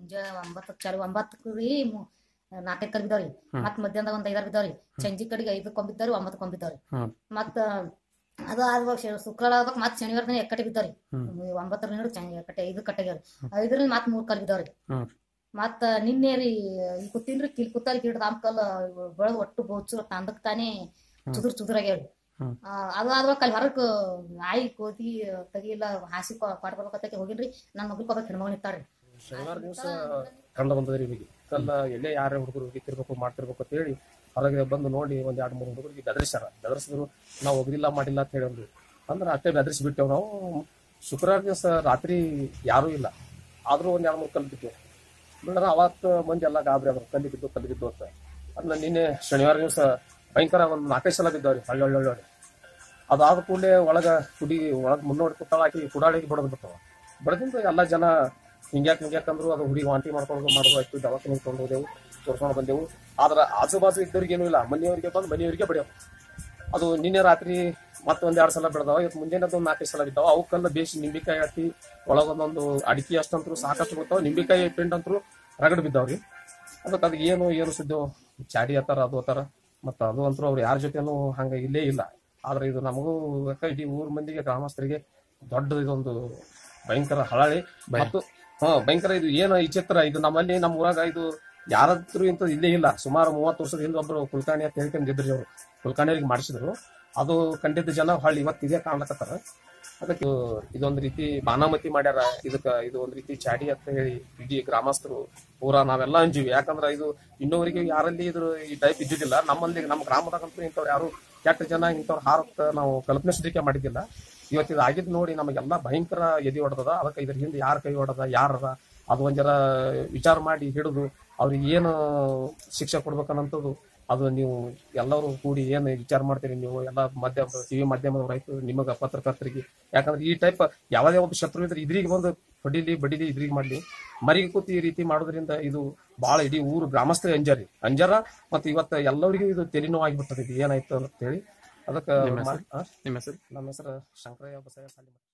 ಮುಂಜಾನೆ ಒಂಬತ್ತಕ್ಕೆ ಚಾಲು ಒಂಬತ್ತಕ್ಕೆ ರೀ ಮು- ನಾಲ್ಕೈದು ಕಡೆ ಬಿದ್ದಾವ್ರಿ ಮತ್ ಮಧ್ಯಾಹ್ನದಾಗ ಒಂದ್ ಐದಾರು ಬಿದ್ದಾವ್ರಿ ಸಂಜೆ ಕಡೆಗೆ ಐದಕ್ಕೆ ಕೊಂಬಿದ್ದಾವ್ರಿ ಒಂಬತ್ತು ಕೊಂಬಿದ್ದಾವ್ರಿ ಹ್ಮ್. ಮತ್ತ ಅದು ಆದ್ವಾಗ ಶು- ಶುಕ್ರವಾರ ಆಗ್ಬೇಕು ಮತ್ ಶನಿವಾರ ದಿನ ಎಕ್ಕಟ್ಟೆ ಬಿದ್ದಾವ್ರಿ ಹ್ಮ್. ಒಂಬತ್ತರ ನೀರು ಎಕ್ಕಟ್ಟೆ ಐದು ಕಟ್ಟೆಗ್ಯಾವ್ರಿ ಐದರಿಂದ ಮತ್ ಮೂರ್ ಕಲ್ ಬಿದ್ದಾವ್ರಿ ಹ್ಮ್. ಮತ್ತ ನಿನ್ನೆ ರೀ ಈ ಕುತ್ತಿನ್ರಿ ಕಿಲ್ ಕುತ್ತಲ್ ಗಿಡದ ಆಮ್ಕಲ್ ಬೆಳಗ್ ಒಟ್ಟು ಬೋಚು ತಂದಕ್ ತಾನೇ ಚುದುರ್ ಚುದುರಾಗ್ಯಾವ್ರಿ ಹ್ಮ್. ಆ, ಅದು ಆದ್ವಾಗ ಅಲ್ಲಿ ಹೊರಗ್ ನಾಯಿ ಕೋತಿ ತೆಗಿಲ್ಲ ಹಾಸಿ ಪಾಟ್ ಬರ್ಬೇಕಂತ ಹೋಗಿನ್ರಿ ನನ್ನ ಮಗ್ಳು ಕೊಬ್ಬ ಹೆಣ್ಮಗ್ ನಿಂತಾಳ್ರಿ ಶನಿವಾರ ದಿವಸ ಕಂಡು ಬಂದದ್ರಿ ಇವಿಗೆ ಕಲ್ಲ ಎಲ್ಲೇ ಯಾರೇ ಹುಡುಗರು ಹೋಗಿತಿರ್ಬೇಕು ಮಾಡ್ತಿರ್ಬೇಕು ಅಂತ ಹೇಳಿ ಹೊರಗೆ ಬಂದು ನೋಡಿ ಒಂದ್ ಎರಡ್ ಮೂರು ಹುಡುಗರಿಗೆ ಬೆದರಿಸ್ಯಾರ ಬೆದರಿಸಿದ್ರು ನಾವು ಹೋಗಿಲ್ಲ ಮಾಡಿಲ್ಲ ಅಂತ ಹೇಳಿ ಅಂದ್ರು ಅಂದ್ರೆ ಅಷ್ಟೇ ಬೆದರಿಸಿ ಬಿಟ್ಟೆವು ನಾವು ಶುಕ್ರವಾರ ದಿವಸ ರಾತ್ರಿ ಯಾರೂ ಇಲ್ಲ ಆದ್ರೂ ಒಂದ್ ಎರಡ್ ಮೂರು ಕಲ್ಲು ಬಿದ್ದೆವು ಬಿಡೋಣ ಅವತ್ತು ಮಂದಿ ಎಲ್ಲ ಗಾಬರಿ ಆದ್ರು ಕಲ್ಲಿ ಬಿದ್ದು ಕಲ್ಲಿ ಬಿದ್ದು ಅಂತ ಅಂದ್ರೆ ನಿನ್ನೆ ಶನಿವಾರ ದಿವಸ ಭಯಂಕರ ಒಂದ್ ನಾಲ್ಕೈದು ಸಲ ಬಿದ್ದವ್ರಿ ಹಳ್ಳೊಳ್ಳೊಳ್ಳಿ ಅದಾದ ಕೂಡಲೇ ಒಳಗ ಕುಡಿ ಒಳಗ್ ಮುನ್ನೋಡಿ ಕುತ್ತಾಳ ಹಾಕಿ ಕುಡಾಳಿಗೆ ಬಡದ್ ಬಿಟ್ಟವ ಬಡದಿಂದ ಎಲ್ಲ ಜನ ಹಿಂಗ್ಯಾಕ್ ಹಿಂಗ್ಯಾಕ್ ಅಂದ್ರು ಅದು ಹುಡುಗಿ ವಾಂತಿ ಮಾಡ್ಕೊಂಡು ಮಾಡೋದು ಆಯ್ತು ದವಾಖಾನೆ ತಗೊಂಡು ಹೋದೆವು ತೋರ್ಸ್ಕೊಂಡು ಬಂದೆವು ಆದ್ರ ಆಜು ಬಾಜು ಇದ್ದವ್ರಿಗೆ ಏನೂ ಇಲ್ಲ ಮನೆಯವರಿಗೆ ಬಂದು ಮನೆಯವರಿಗೆ ಬಡಿಯವು ಅದು ನಿನ್ನೆ ರಾತ್ರಿ ಮತ್ತೆ ಒಂದ್ ಎರಡ್ ಸಲ ಬೆಳೆದವ ಇವತ್ತು ಮುಂಜಾನೆ ಒಂದು ನಾಲ್ಕೈದು ಸಲ ಬಿದ್ದಾವ ಅವಕ್ಕೆಲ್ಲ ಬೇಸಿ ನಿಂಬಿಕಾಯಿ ಹಾಕಿ ಒಳಗೊಂದೊಂದು ಅಡಿಕೆ ಅಷ್ಟಂತರೂ ಸಾಕಷ್ಟು ಬರ್ತಾವ ನಿಂಬಿಕಾಯಿ ಪಿಂಡ್ ಅಂತರೂ ರಗಡ್ ಬಿದ್ದಾವ್ರಿ ಅದಕ್ಕೆ ಅದು ಏನು ಏನು ಸುದ್ದು ಚಾಡಿ ಹತ್ತಾರ ಅದು ಹತ್ತಾರ ಮತ್ತ ಅದು ಅಂತೂ ಅವ್ರು ಯಾರ ಜೊತೆನೂ ಹಂಗ ಇಲ್ಲೇ ಇಲ್ಲ ಆದ್ರೆ ಇದು ನಮಗೂ ಯಾಕ ಇಡೀ ಊರ್ ಮಂದಿಗೆ ಗ್ರಾಮಸ್ಥರಿಗೆ ದೊಡ್ಡ ಇದೊಂದು ಭಯಂಕರ ಹಳಳಿ ಮತ್ತು ಹಾ ಭಯಂಕರ ಇದು ಏನು ಈ ಚಿತ್ರ ಇದು ನಮ್ಮಲ್ಲಿ ನಮ್ಮ ಊರಾಗ ಇದು ಯಾರತ್ರ ಇಂತ ಇಲ್ಲೇ ಇಲ್ಲ ಸುಮಾರು ಮೂವತ್ತು ವರ್ಷದ ಹಿಂದೆ ಒಬ್ರು ಕುಲ್ಕಾಣಿ ಅಂತ ಹೇಳ್ಕೊಂಡಿದ್ರಿ ಅವರು ಕುಲ್ಕಾಣಿಯವ್ರಿಗೆ ಮಾಡಿಸಿದ್ರು ಅದು ಕಂಡಿದ್ದ ಜನ ಹೊಳ್ಳಿ ಇವತ್ತು ಇದೇ ಕಾಣ್ಲಕತ್ತಾರ ಅದಕ್ಕೆ ಇದೊಂದು ರೀತಿ ಬಾನಾಮತಿ ಮಾಡ್ಯಾರ ಇದಕ್ಕ ಇದು ಒಂದ್ ರೀತಿ ಚಾಡಿ ಅಂತ ಹೇಳಿ ಇಡೀ ಗ್ರಾಮಸ್ಥರು ಪೂರಾ ನಾವೆಲ್ಲ ಅಂಜೀವಿ ಯಾಕಂದ್ರ ಇದು ಇನ್ನೊವರಿಗೆ ಯಾರಲ್ಲಿ ಇದ್ರ ಈ ಟೈಪ್ ಇದ್ದಿದ್ದಿಲ್ಲ ನಮ್ಮಲ್ಲಿ ನಮ್ಮ ಗ್ರಾಮದಾಗಂತೂ ಇಂಥವ್ರು ಯಾರು ಕೆಟ್ಟ ಜನ ಇಂಥವ್ರು ಹಾರತ್ತ ನಾವು ಕಲ್ಪನೆ ಸುದಿಕೆ ಮಾಡಿದ್ದಿಲ್ಲ ಇವತ್ತು ಇದು ಆಗಿದ್ ನೋಡಿ ನಮಗೆಲ್ಲ ಭಯಂಕರ ಎದಿ ಹೊಡೆದದ ಅದಕ್ಕೆ ಇದ್ರ ಹಿಂದೆ ಯಾರ ಕೈ ಹೊಡೆದ ಯಾರದ ಅದು ಒಂದ್ ಜರ ವಿಚಾರ ಮಾಡಿ ಹಿಡಿದು ಅವ್ರಿಗೆ ಏನು ಶಿಕ್ಷೆ ಕೊಡ್ಬೇಕನ್ನಂಥದ್ದು ಅದು ನೀವು ಎಲ್ಲರೂ ಕೂಡಿ ಏನು ವಿಚಾರ ಮಾಡ್ತೀರಿ ನೀವು ಎಲ್ಲ ಮಾಧ್ಯಮ ಟಿವಿ ಮಾಧ್ಯಮದವ್ರು ಆಯ್ತು ನಿಮಗ ಪತ್ರಕರ್ತರಿಗೆ ಯಾಕಂದ್ರೆ ಈ ಟೈಪ್ ಯಾವುದೇ ಒಬ್ಬ ಶತ್ರು ಇದ್ರೆ ಇದ್ರಿಗೆ ಬಂದು ಹೊಡಿಲಿ ಬಡಿಲಿ ಇದ್ರಿಗೆ ಮಾಡ್ಲಿ ಮರಿಗೆ ಕೂತಿ ಈ ರೀತಿ ಮಾಡೋದ್ರಿಂದ ಇದು ಬಹಳ ಇಡೀ ಊರು ಗ್ರಾಮಸ್ಥರೇ ಅಂಜಾರಿ ಅಂಜಾರ ಮತ್ತೆ ಇವತ್ತು ಎಲ್ಲರಿಗೂ ಇದು ತೆಲಿನೋವಾಗಿಬಿಟ್ಟದ ಇದು ಏನಾಯ್ತು ಅಂತ ಹೇಳಿ ಅದಕ್ಕೆ ನಿಮ್ಮ ಹೆಸರು? ಮಾ- ಆ? ನಿಮ್ಮ ಹೆಸರು ನಮ್ಮ ಹೆಸರು ಶಂಕರಯ್ಯ ಬಸಯ್ಯ ಸಾಲಿಮಠ